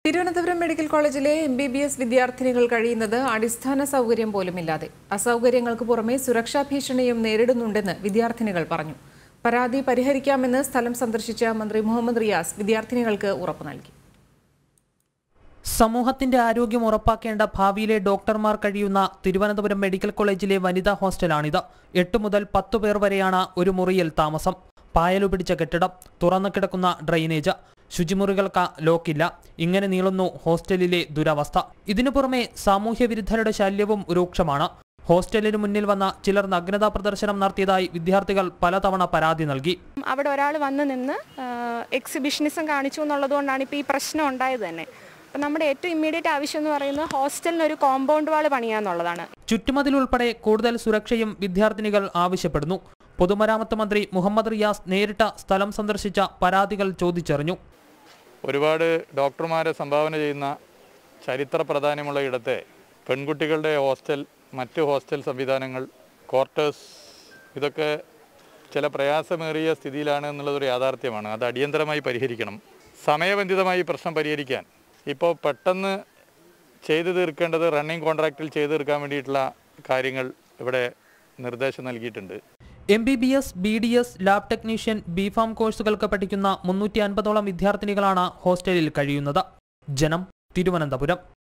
Thiruvananthapuram medical കോളേജിലെ M B B S വിദ്യാർത്ഥിനികൾ കഴിയുന്നത് അടിസ്ഥാന സൗകര്യം പോലുമില്ലാതെ അസൗകര്യങ്ങൾക്ക് പുറമെ സുരക്ഷാ ഭീഷണിയും നേരിടുന്നുണ്ടെന്ന് വിദ്യാർത്ഥിനികൾ പറഞ്ഞു പരാതി പരിഹരിക്കാമെന്ന് സ്ഥലം സന്ദർശിച്ച മന്ത്രി മുഹമ്മദ് റിയാസ് വിദ്യാർത്ഥിനികൾക്ക് ഉറപ്പു നൽകി സമൂഹത്തിന്റെ ആരോഗ്യം ഉറപ്പാക്കേണ്ട ഭാവിയിലെ ഡോക്ടർമാർ കഴിയുന്ന തിരുവനന്തപുരം മെഡിക്കൽ കോളേജിലെ വനിതാ ഹോസ്റ്റലാണിത് എട്ട് മുതൽ പത്തു പേർ വരെയാണ് ഒരു മുറിയിൽ താമസം പായലു പിടിച്ച കെട്ടിടം തുറന്നു കിടക്കുന്ന ഡ്രെയിനേജ് ശുചിമുറികൾക്ക് ലോക്കില്ല ഇങ്ങനെ നീളുന്നു ഹോസ്റ്റലിലെ ദുരവസ്ഥ ഇതിനു പുറമെ സാമൂഹ്യ വിരുദ്ധരുടെ ശല്യവും രൂക്ഷമാണ് ഹോസ്റ്റലിന് മുന്നിൽ വന്ന ചിലർ നഗ്നതാ പ്രദർശനം നടത്തിയതായി വിദ്യാർത്ഥികൾ പലതവണ പരാതി നൽകി അവിടെ ഒരാൾ വന്ന് നിന്ന് എക്സിബിഷനിസം കാണിച്ചു എന്നുള്ളത് കൊണ്ടാണ് ഇപ്പോൾ ഈ പ്രശ്നം ഉണ്ടായത് തന്നെ അപ്പം നമ്മുടെ ഏറ്റവും ഇമ്മീഡിയറ്റ് ആവശ്യം എന്ന് പറയുന്നത് ഹോസ്റ്റലിന് ഒരു കോമ്പൗണ്ട് വാൾ പണിയാന്നുള്ളതാണ് ചുറ്റുമതിൽ ഉൾപ്പെടെ കൂടുതൽ സുരക്ഷയും വിദ്യാർത്ഥിനികൾ ആവശ്യപ്പെടുന്നു പൊതുമരാമത്ത് മന്ത്രി മുഹമ്മദ് റിയാസ് നേരിട്ട് സ്ഥലം സന്ദർശിച്ച പരാതികൾ ചോദിച്ചറിഞ്ഞു ഒരുപാട് ഡോക്ടർമാരെ സംഭാവന ചെയ്യുന്ന ചരിത്ര പ്രാധാന്യമുള്ള ഇടത്തെ പെൺകുട്ടികളുടെ ഹോസ്റ്റൽ മറ്റ് ഹോസ്റ്റൽ സംവിധാനങ്ങൾ ക്വാർട്ടേഴ്സ് ഇതൊക്കെ ചില പ്രയാസമേറിയ സ്ഥിതിയിലാണ് എന്നുള്ളതൊരു യാഥാർത്ഥ്യമാണ് അത് അടിയന്തരമായി പരിഹരിക്കണം സമയബന്ധിതമായി ഈ പ്രശ്നം പരിഹരിക്കാൻ ഇപ്പോൾ പെട്ടെന്ന് ചെയ്തു തീർക്കേണ്ടത് റണ്ണിങ് കോൺട്രാക്റ്റിൽ ചെയ്തു തീർക്കാൻ വേണ്ടിയിട്ടുള്ള കാര്യങ്ങൾ ഇവിടെ നിർദ്ദേശം നൽകിയിട്ടുണ്ട് M B B S B D S lab technician B pharm കോഴ്സുകൾക്ക് പഠിക്കുന്ന മുന്നൂറ്റി അൻപതോളം വിദ്യാർത്ഥിനികളാണ് ഹോസ്റ്റലിൽ കഴിയുന്നത് ജനം തിരുവനന്തപുരം